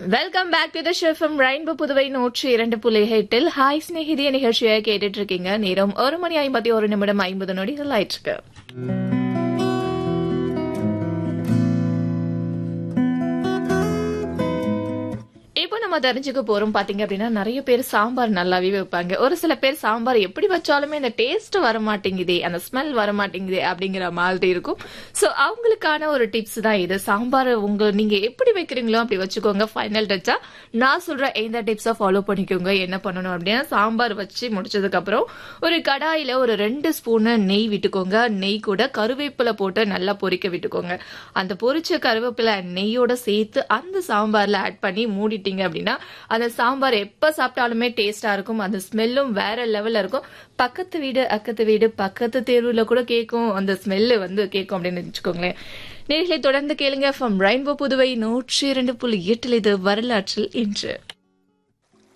welcome back to the ஷெஃபம் rainbow Puduvai நூற்றி இரண்டு புள்ளி எட்டில் ஹாய் ஸ்நேகிதிய நிகழ்ச்சியை கேட்டுட்டு இருக்கீங்க நேரம் ஒரு மணி ஐம்பத்தி ஒரு நிமிடம் ஐம்பது நொடிகள் ஆயிட்டு இப்போ நம்ம தெரிஞ்சுக்க போறோம் பாத்தீங்க அப்படின்னா நிறைய பேர் சாம்பார் நல்லாவே வைப்பாங்க ஒரு சில பேர் சாம்பார் எப்படி வச்சாலுமே அந்த டேஸ்ட் வர மாட்டேங்குதே அந்த ஸ்மெல் வர மாட்டேங்குதே அப்படிங்கிற மாதிரி இருக்கும் சோ அவங்களுக்கான ஒரு டிப்ஸ் தான் இது சாம்பார் உங்க நீங்க எப்படி வைக்கிறீங்களோ அப்படி வச்சுக்கோங்க ஃபைனல் டச்சா நான் சொல்ற எந்த டிப்ஸை ஃபாலோ பண்ணிக்கோங்க என்ன பண்ணணும் அப்படின்னா சாம்பார் வச்சு முடிச்சதுக்கு அப்புறம் ஒரு கடாயில ஒரு ரெண்டு ஸ்பூனு நெய் விட்டுக்கோங்க நெய் கூட கருவேப்பிலை போட்டு நல்லா பொரிக்க விட்டுக்கோங்க அந்த பொரிச்ச கருவேப்பிலை நெய்யோட சேர்த்து அந்த சாம்பார்ல ஆட் பண்ணி மூடிட்டீங்க அப்படின்னா அந்த சாம்பார் எப்ப சாப்பிட்டாலுமே டேஸ்டா இருக்கும் அந்த ஸ்மெல்லும் வேற லெவல்ல இருக்கும் பக்கத்து வீடு அக்கத்து வீடு பக்கத்து தெருவுல கூட கேட்கும் அந்த ஸ்மெல்லு வந்து கேட்கும் அப்படின்னு வச்சுக்கோங்களேன் நேர்களை தொடர்ந்து கேளுங்க ஃப்ரம் ரெயின்போ புதுவை நூற்றி இரண்டு புள்ளி எட்டில் இது வரலாற்றில் இன்று